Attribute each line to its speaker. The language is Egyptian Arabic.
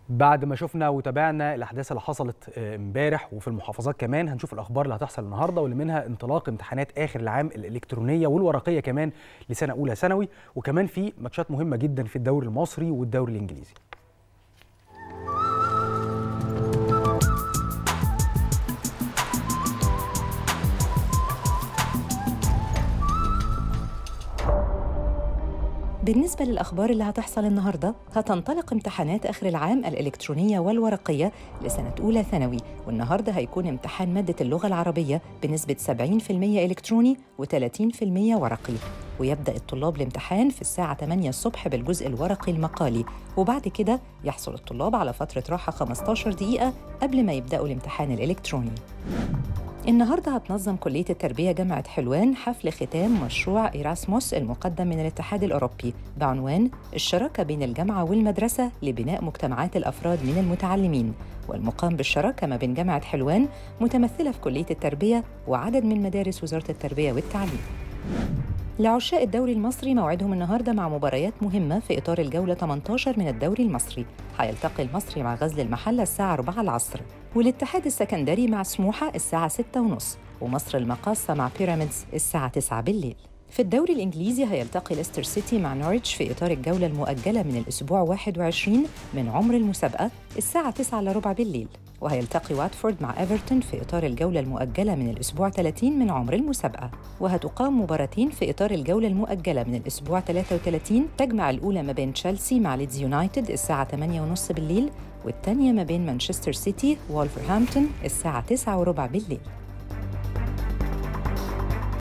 Speaker 1: بعد ما شفنا وتابعنا الاحداث اللي حصلت امبارح وفي المحافظات كمان هنشوف الاخبار اللي هتحصل النهارده واللي منها انطلاق امتحانات اخر العام الالكترونيه والورقيه كمان لسنه اولى ثانوي وكمان في ماتشات مهمه جدا في الدوري المصري والدوري الانجليزي
Speaker 2: بالنسبة للأخبار اللي هتحصل النهاردة هتنطلق امتحانات آخر العام الإلكترونية والورقية لسنة أولى ثانوي والنهاردة هيكون امتحان مادة اللغة العربية بنسبة 70% إلكتروني و30% ورقي ويبدأ الطلاب الامتحان في الساعة 8 الصبح بالجزء الورقي المقالي وبعد كده يحصل الطلاب على فترة راحة 15 دقيقة قبل ما يبدأوا الامتحان الإلكتروني النهارده هتنظم كلية التربية جامعة حلوان حفل ختام مشروع إيراسموس المقدم من الاتحاد الأوروبي بعنوان الشراكة بين الجامعة والمدرسة لبناء مجتمعات الأفراد من المتعلمين والمقام بالشراكة ما بين جامعة حلوان متمثلة في كلية التربية وعدد من مدارس وزارة التربية والتعليم لعشاق الدوري المصري موعدهم النهارده مع مباريات مهمه في اطار الجوله 18 من الدوري المصري هيلتقي المصري مع غزل المحله الساعه 4 العصر والاتحاد السكندري مع سموحه الساعه 6 ونص ومصر المقاصه مع بيراميدز الساعه 9 بالليل في الدوري الإنجليزي هيلتقي ليستر سيتي مع نوريتش في إطار الجولة المؤجلة من الأسبوع 21 من عمر المسابقة الساعة 9 إلا ربع بالليل وهيلتقي واتفورد مع ايفرتون في اطار الجوله المؤجله من الاسبوع 30 من عمر المسابقه وهتقام مباراتين في اطار الجوله المؤجله من الاسبوع 33 تجمع الاولى ما بين تشيلسي مع ليدز يونايتد الساعه 8:30 بالليل والثانيه ما بين مانشستر سيتي وولفرهامبتون الساعه 9 وربع بالليل